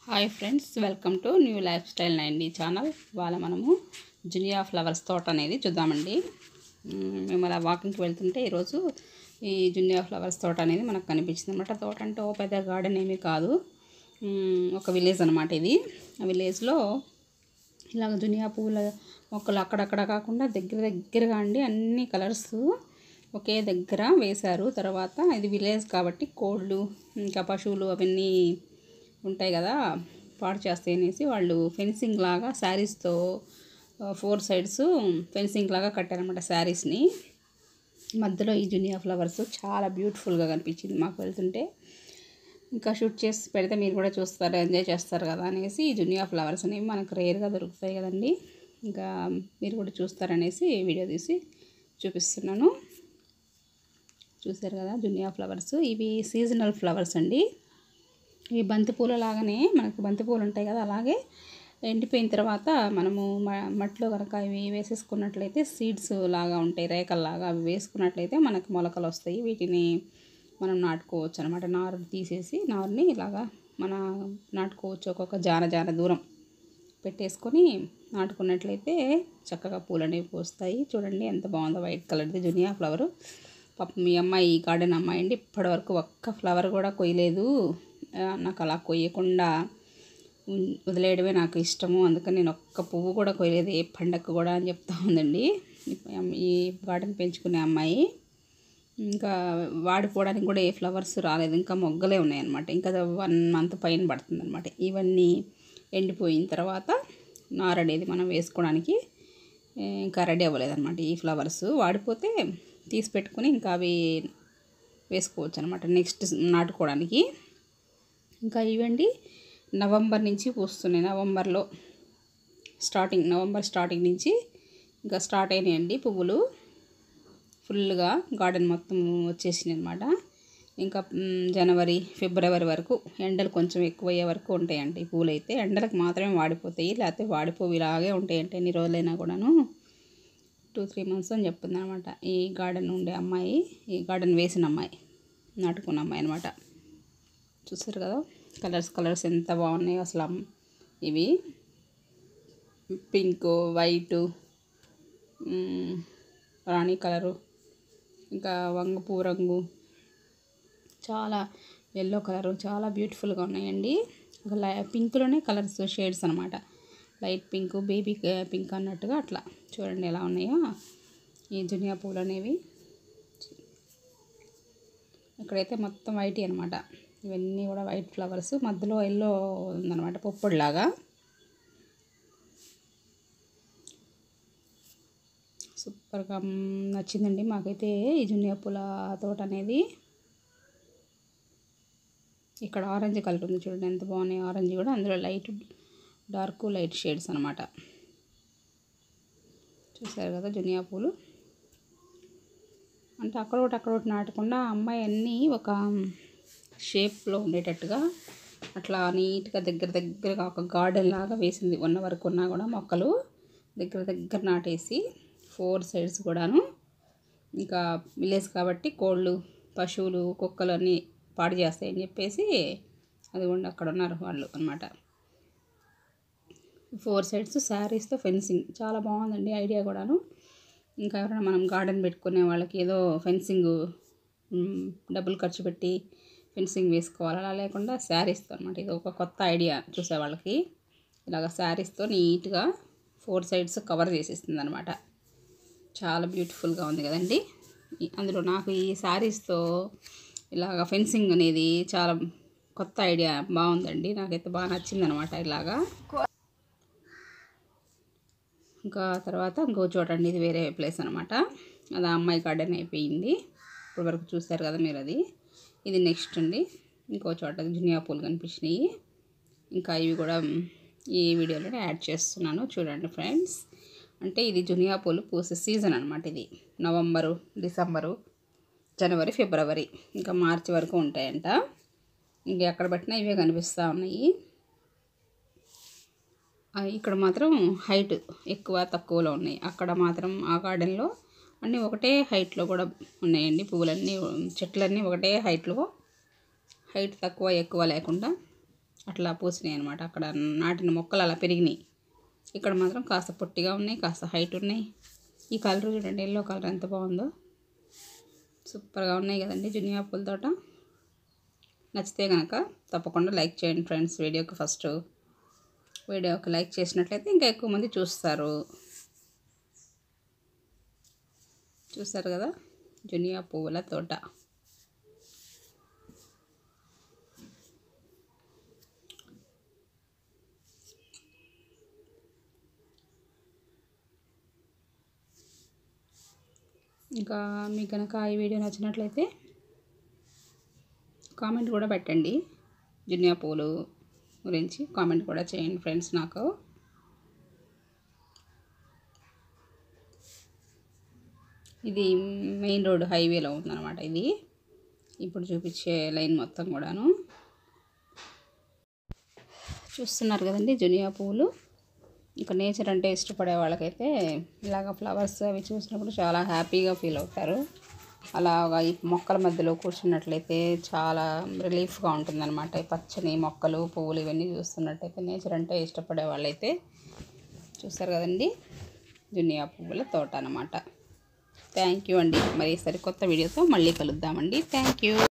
hi friends welcome to new lifestyle నైండి channel ఇవాళ మనము జునియా ఫ్లవర్స్ తోట అనేది చూద్దామండి మ్మ్, మేము అలా వాకింగ్కి వెళ్తుంటే ఈరోజు ఈ జునియా ఫ్లవర్స్ తోట అనేది మనకు కనిపించింది అనమాట తోట అంటే ఓ పెద్ద గార్డెన్ ఏమీ కాదు మ్మ్, ఒక విలేజ్ అనమాట ఇది ఆ విలేజ్లో ఇలాగ జునియా పువ్వుల మొక్కలు అక్కడక్కడ కాకుండా దగ్గర దగ్గరగా అండి అన్ని కలర్స్ ఒకే దగ్గర వేశారు తర్వాత ఇది విలేజ్ కాబట్టి కోళ్ళు ఇంకా పశువులు అవన్నీ ఉంటాయి కదా పాడు చేస్తాయి అనేసి వాళ్ళు ఫెన్సింగ్ లాగా శారీస్తో ఫోర్ సైడ్స్ ఫెన్సింగ్ లాగా కట్టారనమాట శారీస్ని మధ్యలో ఈ జునియా ఫ్లవర్స్ చాలా బ్యూటిఫుల్గా కనిపించింది మాకు వెళ్తుంటే ఇంకా షూట్ చేసి పెడితే మీరు కూడా చూస్తారు ఎంజాయ్ చేస్తారు కదా అనేసి ఈ జునియా ఫ్లవర్స్ అనేవి మనకు రేర్గా దొరుకుతాయి కదండి ఇంకా మీరు కూడా చూస్తారనేసి వీడియో తీసి చూపిస్తున్నాను చూసారు కదా జునియా ఫ్లవర్స్ ఇవి సీజనల్ ఫ్లవర్స్ అండి ఈ బంతిపూల లాగానే మనకు బంతిపూలు ఉంటాయి కదా అలాగే ఎండిపోయిన తర్వాత మనము మ- మట్టిలో కనుక ఇవి వేసేసుకున్నట్లయితే సీడ్స్ లాగా ఉంటాయి రేకల్లాగా అవి వేసుకున్నట్లయితే మనకు మొలకలు వస్తాయి వీటిని మనం నాటుకోవచ్చు అనమాట నారు తీసేసి నారుని ఇలాగా మన నాటుకోవచ్చు ఒక్కొక్క జాన జాన దూరం పెట్టేసుకొని నాటుకున్నట్లయితే చక్కగా పూలు అనేవి పూస్తాయి చూడండి ఎంత బాగుందో వైట్ కలర్ది జునియా ఫ్లవర్ పాపం మీ అమ్మాయి ఈ గార్డెన్ అమ్మాయి అండి ఇప్పటివరకు ఒక్క ఫ్లవర్ కూడా కొయ్యలేదు ఆ, నాకు అలా కొయ్యకుండా ఉన్- వదిలేయడమే నాకు ఇష్టము అందుకని నేను ఒక్క పువ్వు కూడా కొయ్యలేదు ఏ పండగకు కూడా అని చెప్తా ఉందండి ఈ- ఈ గార్డెన్ పెంచుకునే అమ్మాయి ఇంకా వాడిపోవడానికి కూడా ఏ ఫ్లవర్స్ రాలేదు ఇంకా మొగ్గలే ఉన్నాయన్నమాట ఇంకా వన్ మంత్ పైన పడుతుంది అనమాట ఇవన్నీ ఎండిపోయిన తర్వాత నార అనేది మనం వేసుకోవడానికి ఏ, ఇంకా రెడీ అవ్వలేదన్నమాట ఈ ఫ్లవర్స్ వాడిపోతే తీసి పెట్టుకుని ఇంకా అవి వేసుకోవచ్చు అనమాట నెక్స్ట్ నాటుకోవడానికి ఇంకా ఇవండి నవంబర్ నుంచి పూస్తున్నాయి నవంబర్లో స్టార్టింగ్ నవంబర్ స్టార్టింగ్ నుంచి ఇంకా స్టార్ట్ అయినాయండి పువ్వులు ఫుల్గా గార్డెన్ మొత్తం వచ్చేసింది అనమాట ఇంకా మ్, జనవరి ఫిబ్రవరి వరకు ఎండలు కొంచెం ఎక్కువ అయ్యే వరకు ఉంటాయండి ఈ పూలు అయితే ఎండలకు మాత్రమే వాడిపోతాయి లేకపోతే వాడిపోయి ఇలాగే ఉంటాయంటే ఎన్ని రోజులైనా కూడాను టూ త్రీ మంత్స్ అని చెప్తుంది అనమాట ఈ గార్డెన్ ఉండే అమ్మాయి ఈ గార్డెన్ వేసిన అమ్మాయి నాటుకున్న అమ్మాయి అనమాట చూసారు కదా కలర్స్ కలర్స్ ఎంత బాగున్నాయో అసలు అమ్- ఇవి పింక్ వైటు రాణి కలరు ఇంకా వంగపూ రంగు చాలా ఎల్లో కలరు చాలా బ్యూటిఫుల్గా ఉన్నాయండి ఒక లై పింక్లోనే కలర్స్ షేడ్స్ అనమాట లైట్ పింక్ బేబీ పింక్ అన్నట్టుగా అట్లా చూడండి ఎలా ఉన్నాయో ఈ జునియా పూలు అనేవి ఇక్కడైతే మొత్తం వైట్ అనమాట ఇవన్నీ కూడా వైట్ ఫ్లవర్స్ మధ్యలో ఎల్లో ఉందన్నమాట పొప్పొడిలాగా సూపర్గా మ్, నచ్చిందండి మాకైతే ఈ జునియా పూల తోట అనేది ఇక్కడ ఆరెంజ్ కలర్ ఉంది చూడండి ఎంత బాగున్నాయి ఆరెంజ్ కూడా అందులో లైట్ డార్క్ లైట్ షేడ్స్ అనమాట చూసారు కదా జునియా పూలు అంటే అక్కడ ఒకటి అక్కడ ఒకటి నాటకుండా ఆ అమ్మాయి అన్నీ ఒక షేప్లో ఉండేటట్టుగా అట్లా నీట్గా దగ్గర దగ్గరగా ఒక గార్డెన్ లాగా వేసింది ఉన్న వరకు ఉన్నా కూడా మొక్కలు దగ్గర దగ్గర నాటేసి ఫోర్ సైడ్స్ కూడాను ఇంకా విలేజ్ కాబట్టి కోళ్ళు పశువులు కుక్కలు అన్నీ పాడు చేస్తాయని చెప్పేసి అది ఉండి అక్కడ ఉన్నారు వాళ్ళు అనమాట ఫోర్ సైడ్స్ శారీస్తో ఫెన్సింగ్ చాలా బాగుందండి ఐడియా కూడాను ఇంకా ఎవరైనా మనం గార్డెన్ పెట్టుకునే వాళ్ళకి ఏదో ఫెన్సింగ్ మ్, డబ్బులు ఖర్చు పెట్టి ఫెన్సింగ్ వేసుకోవాలి అలా లేకుండా శారీస్తో అనమాట ఇది ఒక కొత్త ఐడియా చూసే వాళ్ళకి ఇలాగ శారీస్తో నీట్గా ఫోర్ సైడ్స్ కవర్ చేసేస్తుంది అనమాట చాలా బ్యూటిఫుల్గా ఉంది కదండి ఈ- అందులో నాకు ఈ శారీస్తో ఇలాగ ఫెన్సింగ్ అనేది చాలా కొత్త ఐడియా బాగుందండి నాకైతే బాగా నచ్చింది అనమాట ఇలాగా ఇంకా తర్వాత ఇంకో చూడండి ఇది వేరే ప్లేస్ అనమాట అది ఆ అమ్మాయి గార్డెన్ అయిపోయింది ఇప్పుడు వరకు చూస్తారు కదా మీరు అది ఇది నెక్స్ట్ అండి ఇంకో చోట జునియా పూలు కనిపించినాయి ఇంకా ఇవి కూడా మ్, ఈ వీడియోలోనే యాడ్ చేస్తున్నాను చూడండి ఫ్రెండ్స్ అంటే ఇది జునియా పూలు పూసే సీజన్ అనమాట ఇది నవంబరు డిసెంబరు జనవరి ఫిబ్రవరి ఇంకా మార్చి వరకు ఉంటాయంట ఇంక ఎక్కడ పెట్టినా ఇవే కనిపిస్తూ ఉన్నాయి ఆ, ఇక్కడ మాత్రం హైట్ ఎక్కువ తక్కువలో ఉన్నాయి అక్కడ మాత్రం ఆ గార్డెన్లో అన్నీ ఒకటే హైట్లో కూడా ఉన్నాయండి పువ్వులన్నీ చెట్లన్నీ ఒకటే హైట్లో హైట్ తక్కువ ఎక్కువ లేకుండా అట్లా పూసినాయి అనమాట అక్కడ నాటిన మొక్కలు అలా పెరిగినాయి ఇక్కడ మాత్రం కాస్త పొట్టిగా ఉన్నాయి కాస్త హైట్ ఉన్నాయి ఈ కలర్ చూడండి ఎల్లో కలర్ ఎంత బాగుందో సూపర్గా ఉన్నాయి కదండి జునియా పూల తోట నచ్చితే కనుక తప్పకుండా లైక్ చేయండి ఫ్రెండ్స్ వీడియోకి ఫస్ట్ వీడియోకి లైక్ చేసినట్లయితే ఇంకా ఎక్కువ మంది చూస్తారు చూస్తారు కదా జునియా పువ్వుల తోట ఇంకా మీకు కనుక ఈ వీడియో నచ్చినట్లయితే కామెంట్ కూడా పెట్టండి జునియా పూలు గురించి కామెంట్ కూడా చేయండి ఫ్రెండ్స్ నాకు ఇది మెయిన్ రోడ్ హైవేలో ఉందన్నమాట ఇది ఇప్పుడు చూపించే లైన్ మొత్తం కూడాను చూస్తున్నారు కదండి జునియా పువ్వులు ఇంకా నేచర్ అంటే ఇష్టపడే వాళ్ళకైతే ఇలాగ ఫ్లవర్స్ అవి చూసినప్పుడు చాలా హ్యాపీగా ఫీల్ అవుతారు అలాగా ఈ మొక్కల మధ్యలో కూర్చున్నట్లయితే చాలా రిలీఫ్గా ఉంటుందన్నమాట ఈ పచ్చని మొక్కలు పువ్వులు ఇవన్నీ చూస్తున్నట్టయితే నేచర్ అంటే ఇష్టపడే వాళ్ళైతే చూస్తారు కదండి జునియా పువ్వుల తోట అన్నమాట థ్యాంక్ యూ అండి మరి సరికొత్త వీడియోతో మళ్ళీ కలుద్దామండి థ్యాంక్ యూ